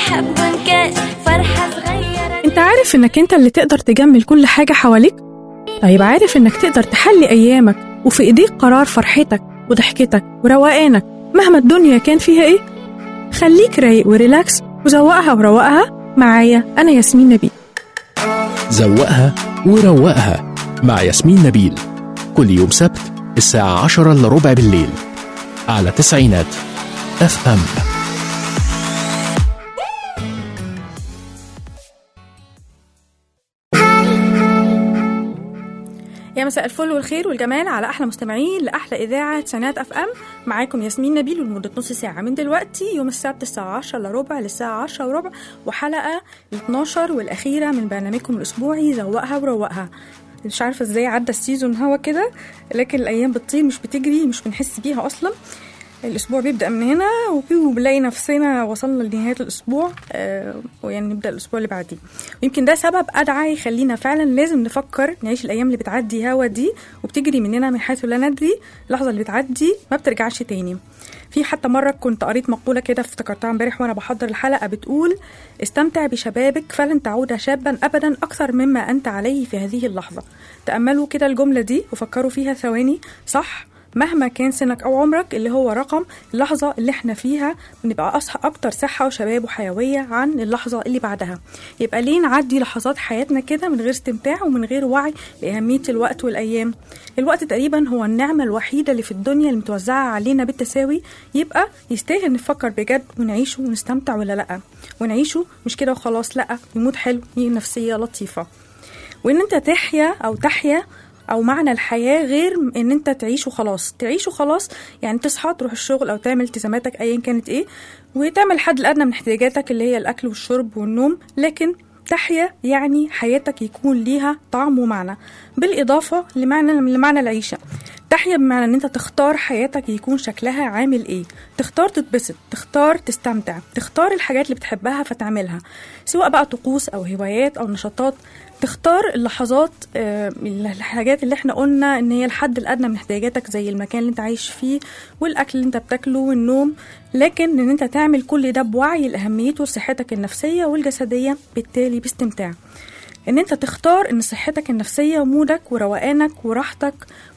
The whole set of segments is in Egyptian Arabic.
حب كان فرحة صغيرة انت عارف انك انت اللي تقدر تجمل كل حاجة حواليك؟ طيب عارف انك تقدر تحلي ايامك وفي ايديك قرار فرحتك وضحكتك وروقانك مهما الدنيا كان فيها ايه؟ خليك رايق وريلاكس وزوقها وروقها معايا انا ياسمين نبيل زوقها وروقها مع ياسمين نبيل كل يوم سبت الساعة عشرة إلا ربع بالليل على تسعينات اف ام يا مساء الفل والخير والجمال على احلى مستمعين لاحلى اذاعه سنات اف ام معاكم ياسمين نبيل ولمده نص ساعه من دلوقتي يوم السبت الساعه 10 الا ربع للساعه 10 وربع وحلقه ال 12 والاخيره من برنامجكم الاسبوعي زوقها وروقها مش عارفه ازاي عدى السيزون هوا كده لكن الايام بتطير مش بتجري مش بنحس بيها اصلا الاسبوع بيبدا من هنا وبنلاقي نفسنا وصلنا لنهايه الاسبوع آه ويعني نبدا الاسبوع اللي بعديه ويمكن ده سبب ادعى يخلينا فعلا لازم نفكر نعيش الايام اللي بتعدي هوا دي وبتجري مننا من حيث لا ندري اللحظه اللي بتعدي ما بترجعش تاني في حتى مره كنت قريت مقوله كده افتكرتها امبارح وانا بحضر الحلقه بتقول استمتع بشبابك فلن تعود شابا ابدا اكثر مما انت عليه في هذه اللحظه تاملوا كده الجمله دي وفكروا فيها ثواني صح مهما كان سنك او عمرك اللي هو رقم اللحظه اللي احنا فيها بنبقى أصح اكتر صحه وشباب وحيويه عن اللحظه اللي بعدها يبقى ليه نعدي لحظات حياتنا كده من غير استمتاع ومن غير وعي لاهميه الوقت والايام الوقت تقريبا هو النعمه الوحيده اللي في الدنيا اللي متوزعه علينا بالتساوي يبقى يستاهل نفكر بجد ونعيشه ونستمتع ولا لا ونعيشه مش كده وخلاص لا بمود حلو نفسيه لطيفه وان انت تحيا او تحيا او معنى الحياه غير ان انت تعيش وخلاص تعيش وخلاص يعني تصحى تروح الشغل او تعمل التزاماتك ايا كانت ايه وتعمل الحد الادنى من احتياجاتك اللي هي الاكل والشرب والنوم لكن تحيا يعني حياتك يكون ليها طعم ومعنى بالاضافه لمعنى لمعنى العيشه تحيا بمعنى ان انت تختار حياتك يكون شكلها عامل ايه تختار تتبسط تختار تستمتع تختار الحاجات اللي بتحبها فتعملها سواء بقى طقوس او هوايات او نشاطات تختار اللحظات آه، الحاجات اللي احنا قلنا ان هي الحد الادنى من احتياجاتك زي المكان اللي انت عايش فيه والاكل اللي انت بتاكله والنوم لكن ان انت تعمل كل ده بوعي لاهميته لصحتك النفسيه والجسديه بالتالي باستمتاع ان انت تختار ان صحتك النفسيه ومودك وروقانك وراحتك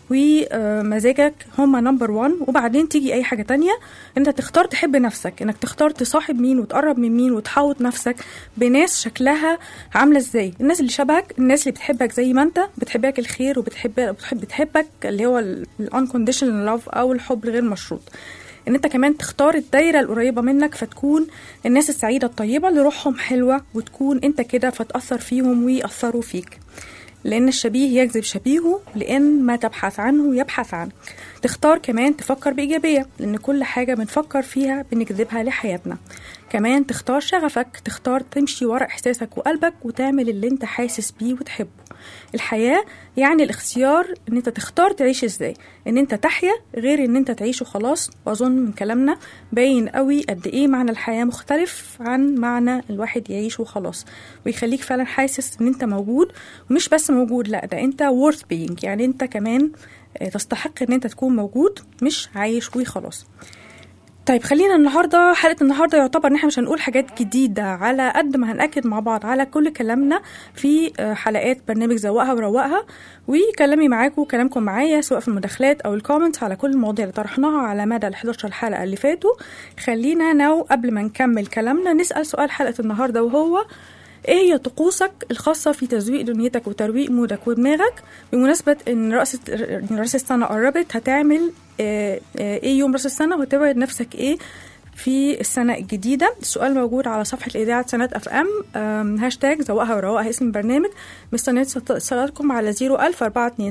ومزاجك هما نمبر 1 وبعدين تيجي اي حاجه تانية انت تختار تحب نفسك انك تختار تصاحب مين وتقرب من مين وتحوط نفسك بناس شكلها عامله ازاي الناس اللي شبهك الناس اللي بتحبك زي ما انت بتحبك الخير وبتحب بتحب بتحبك اللي هو الانكونديشنال لاف او الحب الغير مشروط ان انت كمان تختار الدايره القريبه منك فتكون الناس السعيده الطيبه اللي روحهم حلوه وتكون انت كده فتاثر فيهم ويأثروا فيك لأن الشبيه يجذب شبيهه لأن ما تبحث عنه يبحث عنك تختار كمان تفكر بإيجابية لأن كل حاجة بنفكر فيها بنجذبها لحياتنا كمان تختار شغفك تختار تمشي ورا إحساسك وقلبك وتعمل اللي انت حاسس بيه وتحبه الحياة يعني الاختيار ان انت تختار تعيش ازاي ان انت تحيا غير ان انت تعيش وخلاص واظن من كلامنا باين قوي قد ايه معنى الحياة مختلف عن معنى الواحد يعيش وخلاص ويخليك فعلا حاسس ان انت موجود ومش بس موجود لا ده انت worth being يعني انت كمان آه، تستحق ان انت تكون موجود مش عايش وخلاص طيب خلينا النهارده حلقه النهارده يعتبر ان احنا مش هنقول حاجات جديده على قد ما هناكد مع بعض على كل كلامنا في آه، حلقات برنامج زوقها وروقها وكلامي معاكم وكلامكم معايا سواء في المداخلات او الكومنتس على كل المواضيع اللي طرحناها على مدى ال 11 حلقه اللي فاتوا خلينا نو قبل ما نكمل كلامنا نسال سؤال حلقه النهارده وهو ايه هي طقوسك الخاصة في تزويق دنيتك وترويق مودك ودماغك بمناسبة ان رأس إن رأس السنة قربت هتعمل آه، آه، ايه يوم رأس السنة وتبعد نفسك ايه في السنة الجديدة السؤال موجود على صفحة الإذاعة سنة أف أم آم، هاشتاج زوقها وروقها اسم البرنامج مستنية اتصالاتكم على 01000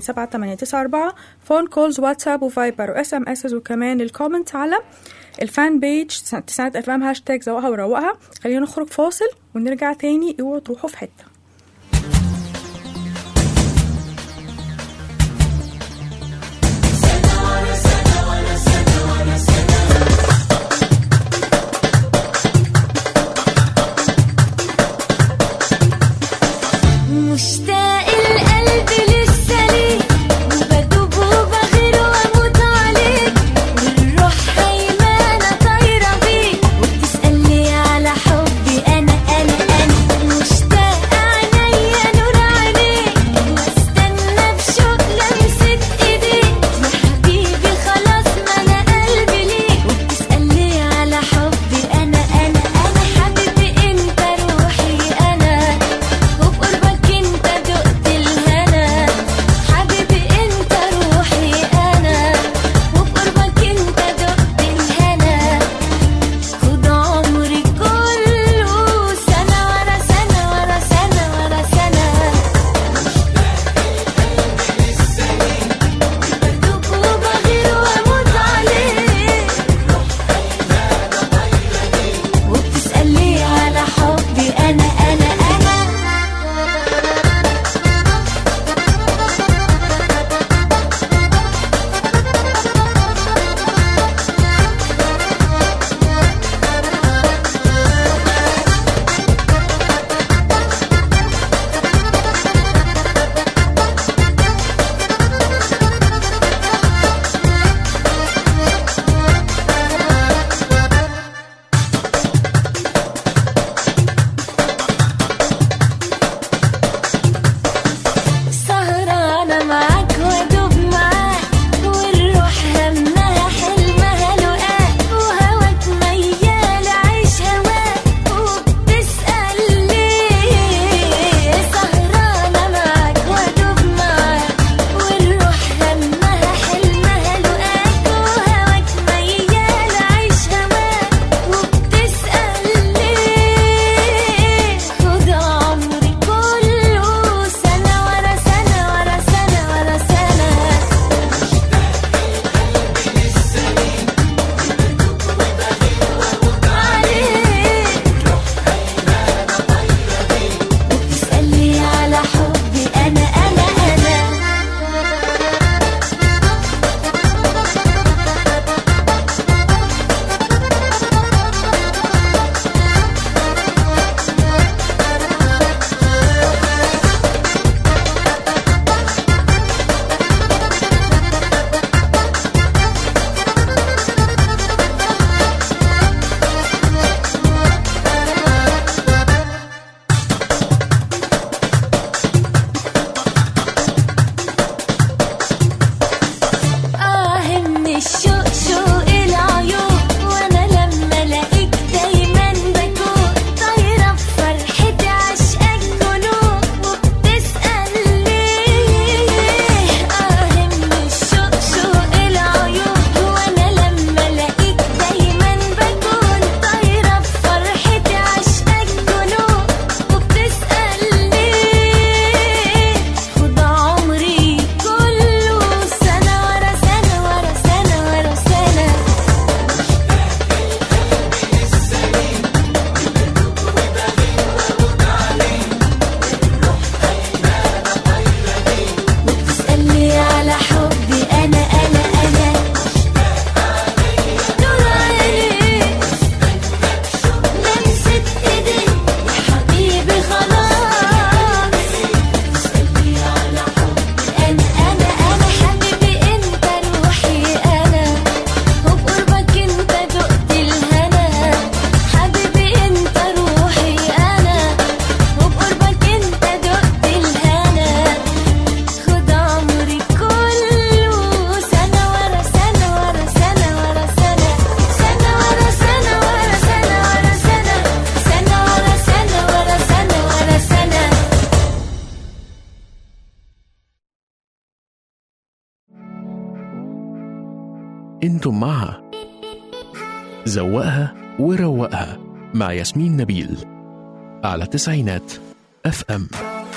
427 فون كولز واتساب وفايبر واس ام اس وكمان الكومنت على الفان بيج سنة اف ام هاشتاج زوقها وروقها خلينا نخرج فاصل ونرجع تاني اوعوا تروحوا في حتة مشتاق القلب لسه ليك وبدوب وبغير واموت عليك والروح هيمانة طايرة بيك وبتسألني على حبي انتم مع زوقها وروقها مع ياسمين نبيل على تسعينات اف ام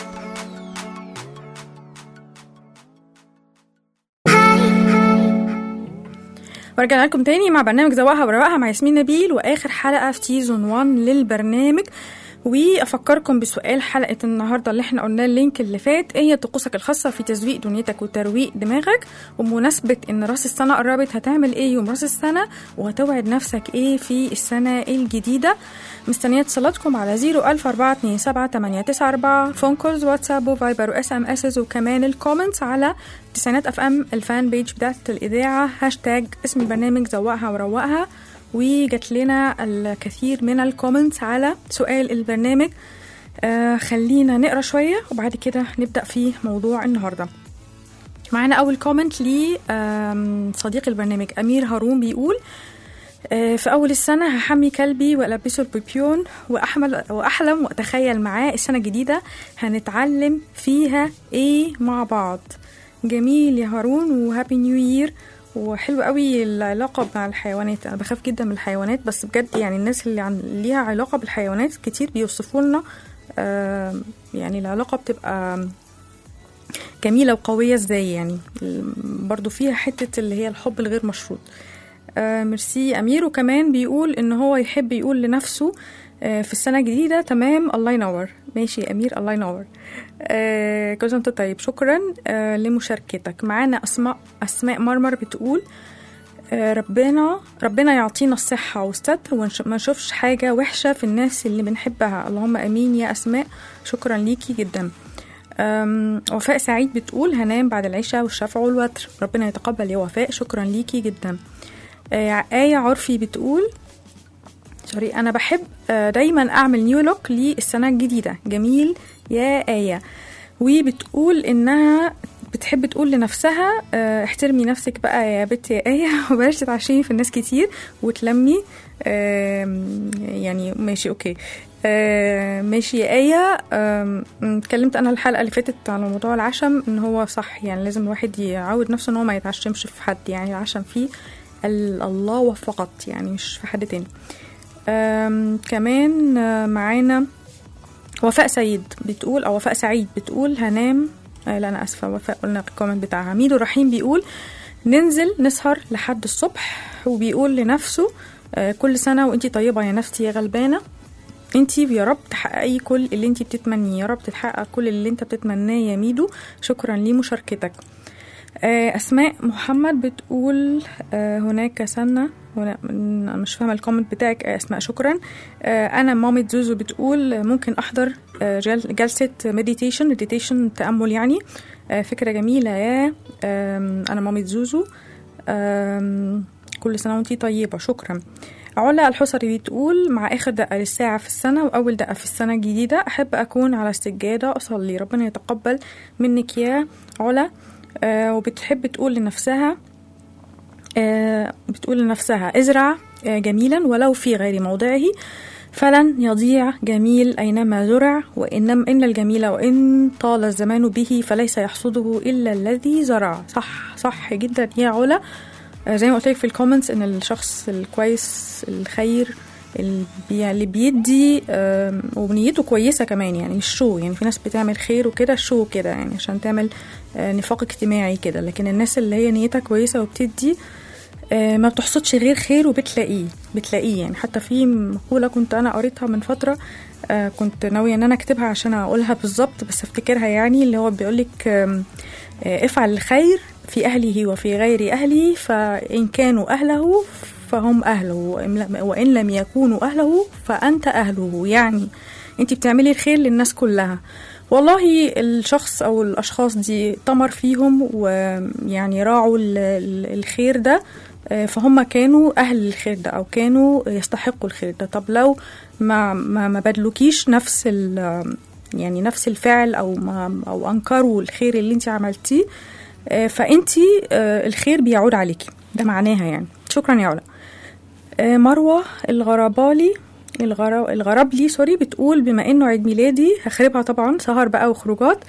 ورجعنا لكم تاني مع برنامج زواقها وروقها مع ياسمين نبيل واخر حلقه في سيزون 1 للبرنامج وافكركم بسؤال حلقه النهارده اللي احنا قلنا اللينك اللي فات ايه هي طقوسك الخاصه في تزويق دنيتك وترويق دماغك وبمناسبه ان راس السنه قربت هتعمل ايه يوم راس السنه وهتوعد نفسك ايه في السنه الجديده مستنيه اتصالاتكم على 00427 فون كولز واتساب وفايبر واس ام اسز وكمان الكومنتس على تسعينات اف ام الفان بيج بتاعت الاذاعه هاشتاج اسم البرنامج زوقها وروقها وجات لنا الكثير من الكومنتس على سؤال البرنامج آه خلينا نقرا شويه وبعد كده نبدا في موضوع النهارده معانا اول كومنت لي آم، صديق البرنامج امير هارون بيقول آه، في أول السنة هحمي كلبي وألبسه البيبيون وأحمل وأحلم وأتخيل معاه السنة الجديدة هنتعلم فيها إيه مع بعض جميل يا هارون وهابي نيو يير وحلو قوي العلاقة مع الحيوانات أنا بخاف جدا من الحيوانات بس بجد يعني الناس اللي عن ليها علاقة بالحيوانات كتير بيوصفوا لنا آه، يعني العلاقة بتبقى جميلة وقوية ازاي يعني برضو فيها حتة اللي هي الحب الغير مشروط آه ميرسي أمير وكمان بيقول إن هو يحب يقول لنفسه آه في السنة الجديدة تمام الله ينور ماشي يا أمير الله ينور آه كل سنة وأنت طيب شكرا آه لمشاركتك معانا أسماء أسماء مرمر بتقول آه، ربنا ربنا يعطينا الصحة والستر وما نشوفش حاجة وحشة في الناس اللي بنحبها اللهم أمين يا أسماء شكرا ليكي جدا أم، وفاء سعيد بتقول هنام بعد العشاء والشفع والوتر ربنا يتقبل يا وفاء شكرا ليكي جدا آه، آية عرفي بتقول سوري أنا بحب آه، دايما أعمل نيو لوك للسنة الجديدة جميل يا آية وبتقول إنها بتحب تقول لنفسها آه، احترمي نفسك بقى يا بنت يا آية وبلاش تتعشمي في الناس كتير وتلمي آم، يعني ماشي اوكي آه، ماشي يا آية آم، اتكلمت أنا الحلقة اللي فاتت على موضوع العشم إن هو صح يعني لازم الواحد يعود نفسه إن هو ما يتعشمش في حد يعني العشم فيه ال- الله فقط يعني مش في حد تاني آم، كمان آه، معانا وفاء سيد بتقول او وفاء سعيد بتقول هنام آه لا انا اسفه وفاء قلنا الكومنت بتاعها ميدو رحيم بيقول ننزل نسهر لحد الصبح وبيقول لنفسه آه كل سنه وانتي طيبه يا نفسي يا غلبانه انتي يا رب تحققي كل اللي انتي بتتمنيه يا رب تتحقق كل اللي انت بتتمناه يا ميدو شكرا لمشاركتك آه، أسماء محمد بتقول آه، هناك سنة هنا أنا مش فاهمة الكومنت بتاعك آه، أسماء شكرا آه، أنا مامة زوزو بتقول آه، ممكن أحضر آه، جل- جلسة مديتيشن مديتيشن تأمل يعني آه، فكرة جميلة يا آم، أنا مامة زوزو آم، كل سنة وانتي طيبة شكرا علا الحصري بتقول مع آخر دقة للساعة في السنة وأول دقة في السنة الجديدة أحب أكون على السجادة أصلي ربنا يتقبل منك يا علا آه وبتحب تقول لنفسها آه بتقول لنفسها ازرع آه جميلا ولو في غير موضعه فلن يضيع جميل أينما زرع وإنما إن الجميل وإن طال الزمان به فليس يحصده إلا الذي زرع صح صح جدا يا علا آه زي ما قلت لك في الكومنتس إن الشخص الكويس الخير اللي بي- اللي بيدي آم، ونيته كويسة كمان يعني مش شو يعني في ناس بتعمل خير وكده شو كده يعني عشان تعمل آه، نفاق اجتماعي كده لكن الناس اللي هي نيتها كويسة وبتدي آه، ما بتحصدش غير خير وبتلاقيه بتلاقيه يعني حتى في مقولة كنت أنا قريتها من فترة آه، كنت ناوية إن أنا أكتبها عشان أقولها بالظبط بس أفتكرها يعني اللي هو بيقولك آم، آه، افعل الخير في أهله وفي غير أهله فإن كانوا أهله فهم أهله وإن لم- وإن لم يكونوا أهله فأنت أهله يعني أنت بتعملي الخير للناس كلها والله الشخص أو الأشخاص دي طمر فيهم ويعني راعوا ال- ال- الخير ده آه، فهم كانوا أهل الخير ده أو كانوا يستحقوا الخير ده طب لو ما ما, ما بدلوكيش نفس ال يعني نفس الفعل أو ما أو أنكروا الخير اللي أنت عملتيه آه، فأنتي آه، الخير بيعود عليكي ده معناها يعني شكرا يا علا آه، مروة الغربالي الغر... الغربلي سوري بتقول بما انه عيد ميلادي هخربها طبعا سهر بقى وخروجات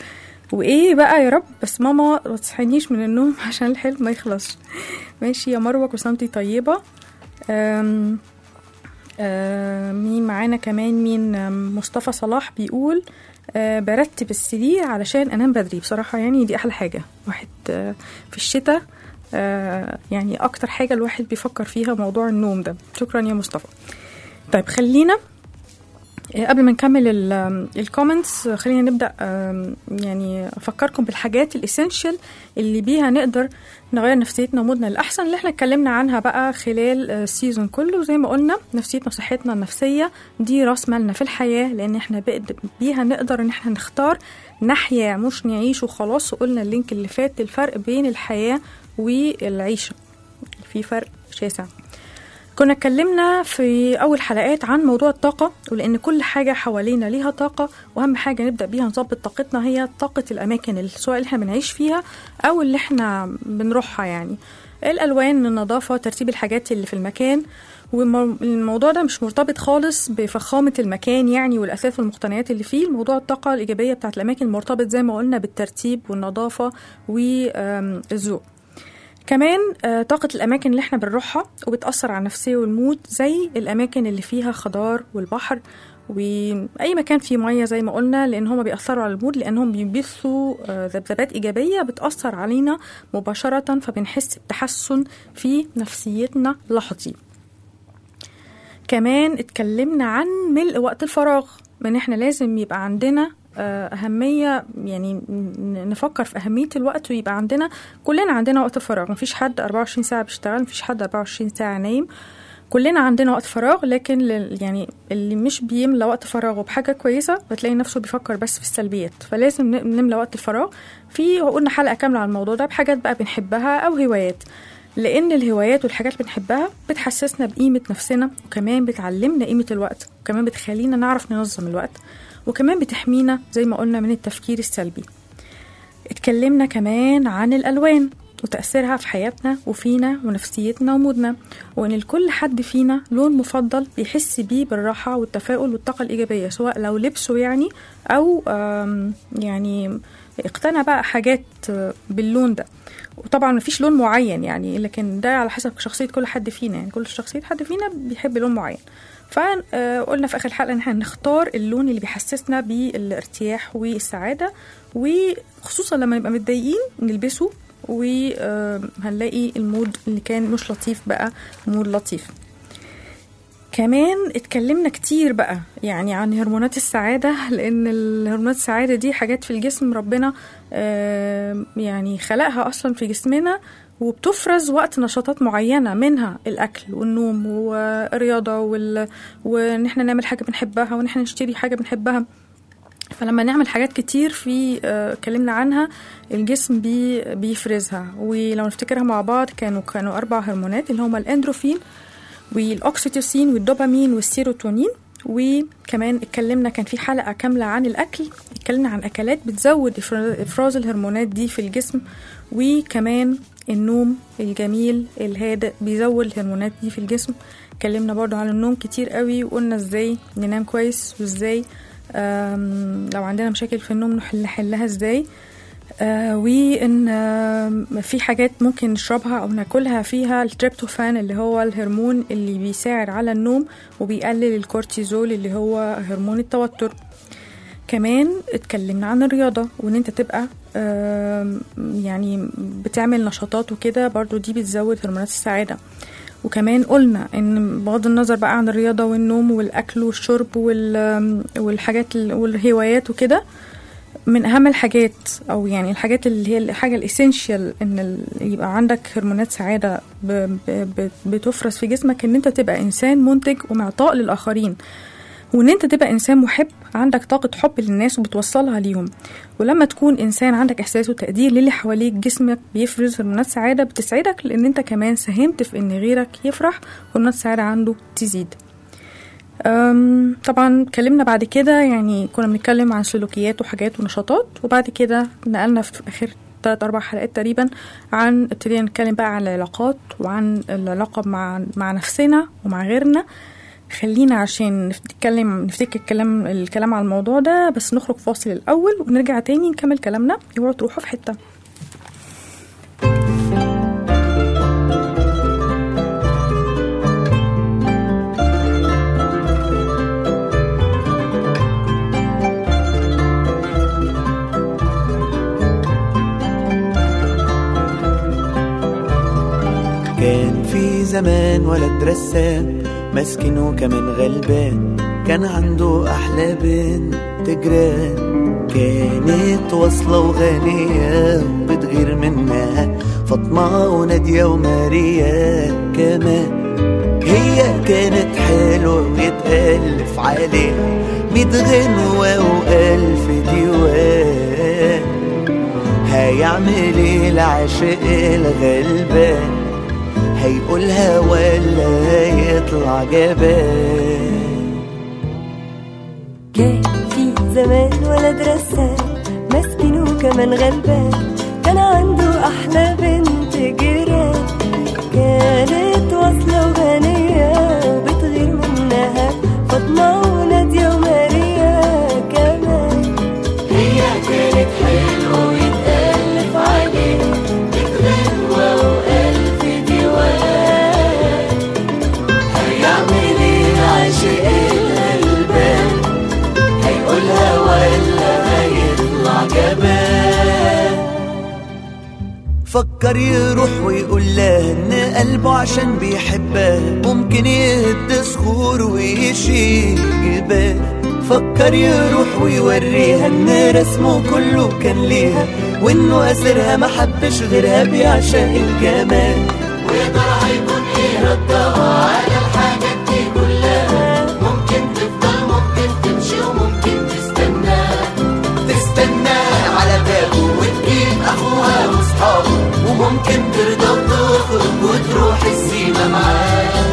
وايه بقى يا رب بس ماما ما تصحينيش من النوم عشان الحلم ما يخلصش ماشي يا مروه كل سنه وانتي طيبه أم آه، مين معانا كمان مين آم، مصطفى صلاح بيقول آه، برتب السرير علشان انام بدري بصراحه يعني دي احلى حاجه واحد آه، في الشتاء آه، يعني اكتر حاجه الواحد بيفكر فيها موضوع النوم ده شكرا يا مصطفى طيب خلينا آه، قبل ما نكمل الكومنتس خلينا نبدا آم، يعني افكركم بالحاجات الاسينشال اللي بيها نقدر نغير نفسيتنا ومودنا للاحسن اللي احنا اتكلمنا عنها بقى خلال آه، السيزون كله زي ما قلنا نفسيتنا وصحتنا النفسيه دي راس مالنا في الحياه لان احنا بقد- بيها نقدر ان احنا نختار نحيا مش نعيش وخلاص وقلنا اللينك اللي فات الفرق بين الحياه والعيشه في فرق شاسع كنا اتكلمنا في أول حلقات عن موضوع الطاقة ولأن كل حاجة حوالينا ليها طاقة وأهم حاجة نبدأ بيها نظبط طاقتنا هي طاقة الأماكن اللي سواء اللي احنا بنعيش فيها أو اللي احنا بنروحها يعني الألوان النظافة ترتيب الحاجات اللي في المكان والموضوع ده مش مرتبط خالص بفخامة المكان يعني والأثاث والمقتنيات اللي فيه الموضوع الطاقة الإيجابية بتاعت الأماكن مرتبط زي ما قلنا بالترتيب والنظافة والذوق كمان آه، طاقة الأماكن اللي احنا بنروحها وبتأثر على النفسية والمود زي الأماكن اللي فيها خضار والبحر وأي مكان فيه مية زي ما قلنا لأن هما بيأثروا على المود لأنهم بيبثوا آه، ذبذبات إيجابية بتأثر علينا مباشرة فبنحس بتحسن في نفسيتنا لحظي كمان اتكلمنا عن ملء وقت الفراغ ان احنا لازم يبقى عندنا آه، أهمية يعني ن- نفكر في أهمية الوقت ويبقى عندنا كلنا عندنا وقت فراغ مفيش حد 24 ساعة بيشتغل مفيش حد 24 ساعة نايم كلنا عندنا وقت فراغ لكن لل- يعني اللي مش بيملى وقت فراغه بحاجة كويسة بتلاقي نفسه بيفكر بس في السلبيات فلازم ن- نملى وقت الفراغ في قلنا حلقة كاملة على الموضوع ده بحاجات بقى بنحبها أو هوايات لأن الهوايات والحاجات اللي بنحبها بتحسسنا بقيمة نفسنا وكمان بتعلمنا قيمة الوقت وكمان بتخلينا نعرف ننظم الوقت وكمان بتحمينا زي ما قلنا من التفكير السلبي اتكلمنا كمان عن الألوان وتأثيرها في حياتنا وفينا ونفسيتنا ومودنا وإن لكل حد فينا لون مفضل بيحس بيه بالراحة والتفاؤل والطاقة الإيجابية سواء لو لبسه يعني أو آم، يعني اقتنى بقى حاجات آه، باللون ده وطبعا مفيش لون معين يعني لكن ده على حسب شخصية كل حد فينا يعني كل شخصية حد فينا بيحب لون معين فقلنا في آخر الحلقة إن احنا نختار اللون اللي بيحسسنا بالارتياح والسعادة وخصوصا لما نبقى متضايقين نلبسه وهنلاقي المود اللي كان مش لطيف بقى مود لطيف كمان اتكلمنا كتير بقى يعني عن هرمونات السعادة لأن الهرمونات السعادة دي حاجات في الجسم ربنا آه، يعني خلقها أصلا في جسمنا وبتفرز وقت نشاطات معينة منها الأكل والنوم والرياضة وال... وإن احنا نعمل حاجة بنحبها وإن احنا نشتري حاجة بنحبها فلما نعمل حاجات كتير في آه، اتكلمنا عنها الجسم بي بيفرزها ولو نفتكرها مع بعض كانوا كانوا أربع هرمونات اللي هما الأندروفين والاكسيتوسين والدوبامين والسيروتونين وكمان اتكلمنا كان في حلقة كاملة عن الأكل اتكلمنا عن أكلات بتزود إفرا- إفراز الهرمونات دي في الجسم وكمان النوم الجميل الهادئ بيزود الهرمونات دي في الجسم اتكلمنا برضو عن النوم كتير قوي وقلنا ازاي ننام كويس وازاي آم، لو عندنا مشاكل في النوم نحل نحلها ازاي آه وان آه في حاجات ممكن نشربها او ناكلها فيها التريبتوفان اللي هو الهرمون اللي بيساعد على النوم وبيقلل الكورتيزول اللي هو هرمون التوتر كمان اتكلمنا عن الرياضة وان انت تبقى آم، يعني بتعمل نشاطات وكده برضو دي بتزود هرمونات السعادة وكمان قلنا ان بغض النظر بقى عن الرياضة والنوم والاكل والشرب وال- والحاجات ال- والهوايات وكده من اهم الحاجات او يعني الحاجات اللي هي الحاجه الاسينشال ان ال- يبقى عندك هرمونات سعاده ب- ب- ب- بتفرز في جسمك ان انت تبقى انسان منتج ومعطاء للاخرين وان انت تبقى انسان محب عندك طاقه حب للناس وبتوصلها ليهم ولما تكون انسان عندك احساس وتقدير للي حواليك جسمك بيفرز هرمونات سعاده بتسعدك لان انت كمان ساهمت في ان غيرك يفرح وهرمونات السعاده عنده تزيد أم، طبعا اتكلمنا بعد كده يعني كنا بنتكلم عن سلوكيات وحاجات ونشاطات وبعد كده نقلنا في اخر تلات اربع حلقات تقريبا عن ابتدينا نتكلم بقى عن العلاقات وعن العلاقة مع مع نفسنا ومع غيرنا خلينا عشان نتكلم نفتكر الكلام الكلام على الموضوع ده بس نخرج فاصل الأول ونرجع تاني نكمل كلامنا اوعوا تروحوا في حتة كان في زمان ولد رسام مسكين وكمان غلبان كان عنده أحلى بنت جيران كانت واصلة وغنية وبتغير منها فاطمة ونادية وماريا كمان هي كانت حلوة ويتألف عليها ميت غنوة وألف ديوان هيعمل ايه العاشق الغلبان هيقولها ولا يطلع جبان كان في زمان ولد رسام مسكين وكمان غلبان كان عنده أحلى بنت جيران كانت واصلة وغنية وبتغير منها فاطمة ونادية وماريا كمان هي كانت حلوة ويتألف عليها بتغنوة وألف ديوان هيعمل ايه العاشق الغلبان هيقولها ولا هيطلع جبان فكر يروح ويقول لها ان قلبه عشان بيحبها ممكن يهد صخور ويشيل جبال فكر يروح ويوريها ان رسمه كله كان ليها وانه اسرها ما حبش غيرها بيعشق الجمال ويا ترى هيكون ايه ردها على الحاجات دي كلها ممكن تفضل ممكن تمشي وممكن تستنى تستناه على بابه وتجيب اخوها واصحابه وممكن ترضى وتخرج وتروح السيما معاه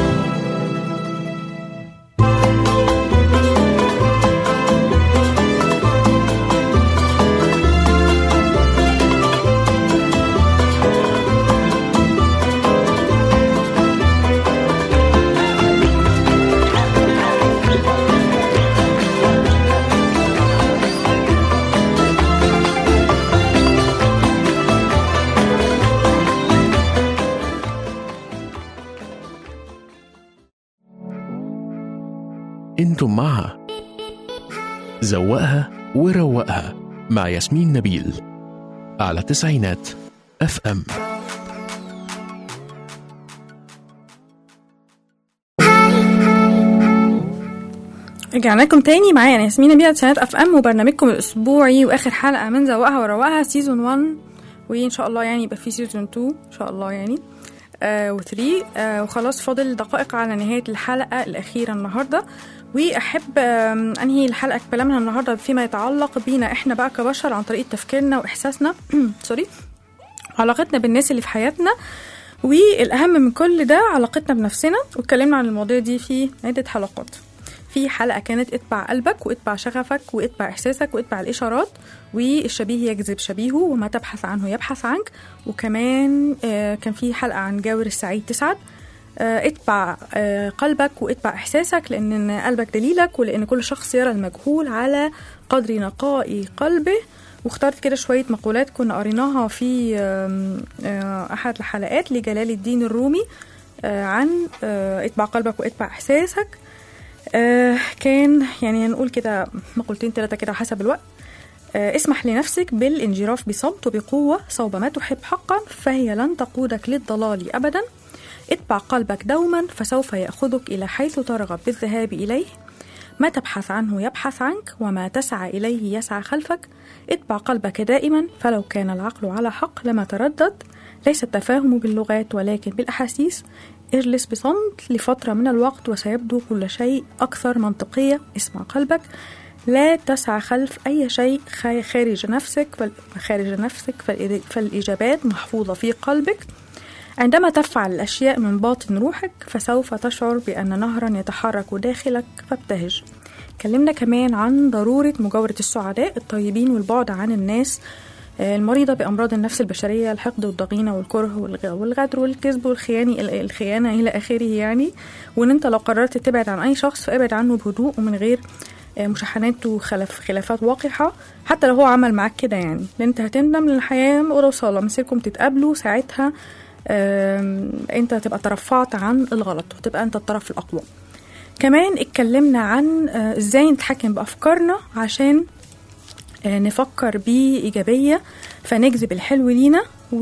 انتم مع زوقها وروقها مع ياسمين نبيل على تسعينات اف ام رجعنا لكم تاني معايا انا ياسمين نبيل سنة اف ام وبرنامجكم الاسبوعي واخر حلقه من زوقها وروقها سيزون 1 وان شاء الله يعني يبقى في سيزون 2 ان شاء الله يعني آه و3 آه وخلاص فاضل دقائق على نهايه الحلقه الاخيره النهارده واحب آم، انهي الحلقه كلامنا النهارده فيما يتعلق بينا احنا بقى كبشر عن طريقه تفكيرنا واحساسنا سوري علاقتنا بالناس اللي في حياتنا والاهم من كل ده علاقتنا بنفسنا واتكلمنا عن المواضيع دي في عده حلقات في حلقة كانت اتبع قلبك واتبع شغفك واتبع إحساسك واتبع الإشارات والشبيه يجذب شبيهه وما تبحث عنه يبحث عنك وكمان آه، كان في حلقة عن جاور السعيد تسعد آه، اتبع آه، قلبك واتبع إحساسك لأن قلبك دليلك ولأن كل شخص يرى المجهول على قدر نقاء قلبه واخترت كده شوية مقولات كنا قريناها في آم، آه، أحد الحلقات لجلال الدين الرومي آه، عن آه، اتبع قلبك واتبع إحساسك آه كان يعني هنقول كده مقولتين ثلاثة كده حسب الوقت آه اسمح لنفسك بالانجراف بصمت وبقوة صوب ما تحب حقا فهي لن تقودك للضلال أبدا اتبع قلبك دوما فسوف يأخذك إلى حيث ترغب بالذهاب إليه ما تبحث عنه يبحث عنك وما تسعى إليه يسعى خلفك اتبع قلبك دائما فلو كان العقل على حق لما تردد ليس التفاهم باللغات ولكن بالأحاسيس اجلس بصمت لفترة من الوقت وسيبدو كل شيء أكثر منطقية اسمع قلبك لا تسعى خلف أي شيء خا- خارج نفسك فال- خارج نفسك فالإ- فالإجابات محفوظة في قلبك عندما تفعل الأشياء من باطن روحك فسوف تشعر بأن نهرا يتحرك داخلك فابتهج اتكلمنا كمان عن ضرورة مجاورة السعداء الطيبين والبعد عن الناس آه، المريضة بأمراض النفس البشرية الحقد والضغينة والكره والغ- والغدر والكذب والخيانة الخيانة إلى آخره يعني وإن أنت لو قررت تبعد عن أي شخص فابعد عنه بهدوء ومن غير آه، مشاحنات وخلاف خلافات وقحة حتى لو هو عمل معاك كده يعني لأن أنت هتندم لأن الحياة أوضة وصالة مسيركم تتقابلوا ساعتها آم، أنت هتبقى ترفعت عن الغلط وتبقى أنت الطرف الأقوى كمان اتكلمنا عن آه، ازاي نتحكم بافكارنا عشان آه، نفكر بإيجابية فنجذب الحلو لينا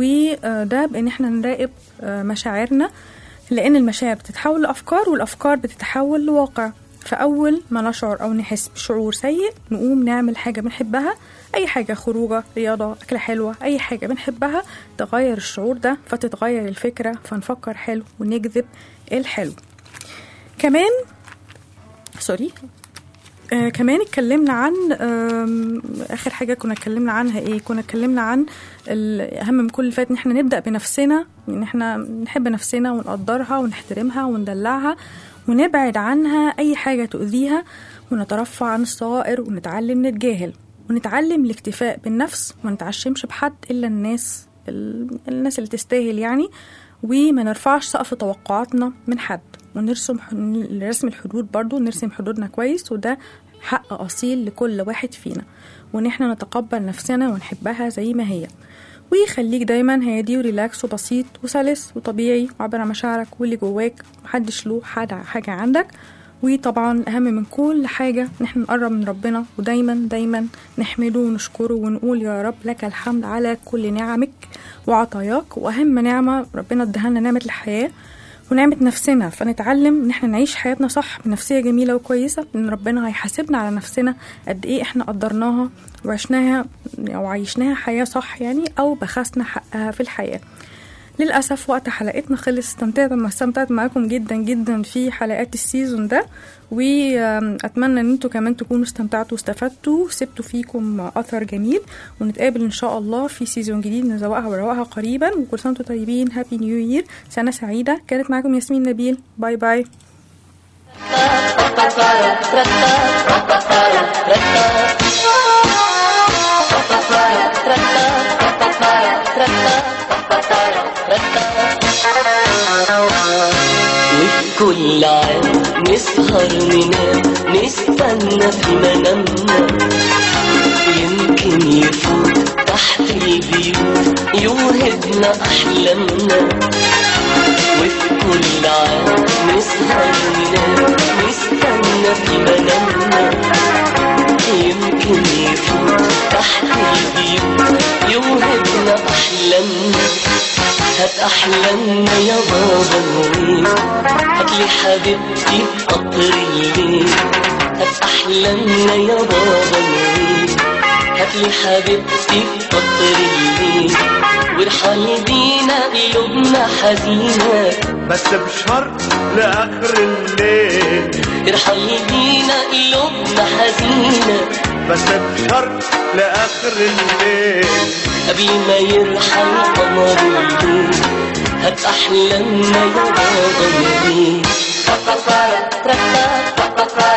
وده بإن احنا نراقب آه، مشاعرنا لأن المشاعر بتتحول لأفكار والأفكار بتتحول لواقع فأول ما نشعر أو نحس بشعور سيء نقوم نعمل حاجة بنحبها أي حاجة خروجة رياضة أكلة حلوة أي حاجة بنحبها تغير الشعور ده فتتغير الفكرة فنفكر حلو ونجذب الحلو كمان سوري آه كمان اتكلمنا عن آم، اخر حاجه كنا اتكلمنا عنها ايه كنا اتكلمنا عن الاهم من كل اللي فات ان احنا نبدا بنفسنا ان احنا نحب نفسنا ونقدرها ونحترمها وندلعها ونبعد عنها اي حاجه تؤذيها ونترفع عن الصغائر ونتعلم نتجاهل ونتعلم الاكتفاء بالنفس وما نتعشمش بحد الا الناس ال- الناس اللي تستاهل يعني وما نرفعش سقف توقعاتنا من حد ونرسم ح- رسم الحدود برضو نرسم حدودنا كويس وده حق أصيل لكل واحد فينا وإن احنا نتقبل نفسنا ونحبها زي ما هي ويخليك دايما هادي وريلاكس وبسيط وسلس وطبيعي وعبر عن مشاعرك واللي جواك محدش له حاجة حاجة عندك وطبعا أهم من كل حاجة إن احنا نقرب من ربنا ودايما دايما نحمده ونشكره ونقول يا رب لك الحمد على كل نعمك وعطاياك وأهم نعمة ربنا اداها لنا نعمة الحياة ونعمة نفسنا فنتعلم ان احنا نعيش حياتنا صح بنفسية جميلة وكويسة ان ربنا هيحاسبنا على نفسنا قد ايه احنا قدرناها وعشناها او عيشناها حياة صح يعني او بخسنا حقها في الحياة للأسف وقت حلقتنا خلص استمتعت ما استمتعت معاكم جدا جدا في حلقات السيزون ده وأتمنى ان انتوا كمان تكونوا استمتعتوا واستفدتوا سبتوا فيكم أثر جميل ونتقابل ان شاء الله في سيزون جديد نزوقها ونروقها قريبا وكل سنة وانتم طيبين هابي نيو يير سنة سعيدة كانت معاكم ياسمين نبيل باي باي وكل عام نسهر ننام نستنى في منامنا يمكن يفوت تحت البيوت يوهبنا أحلامنا وفي كل عام نسهر ننام نستنى في منامنا يمكن يفوت تحت البيوت يوهبنا أحلامنا هات أحلامنا يا بابا نويل هاتلي حبيبتي قطر الليل هات أحلامنا يا بابا نويل هاتلي حبيبتي قطر الليل وارحل بينا قلوبنا حزينة بس بشرط لآخر الليل ارحل بينا قلوبنا حزينة بس بشرط لآخر الليل قبل ما يرحل قمر الليل هات أحلامنا يا بابا نويل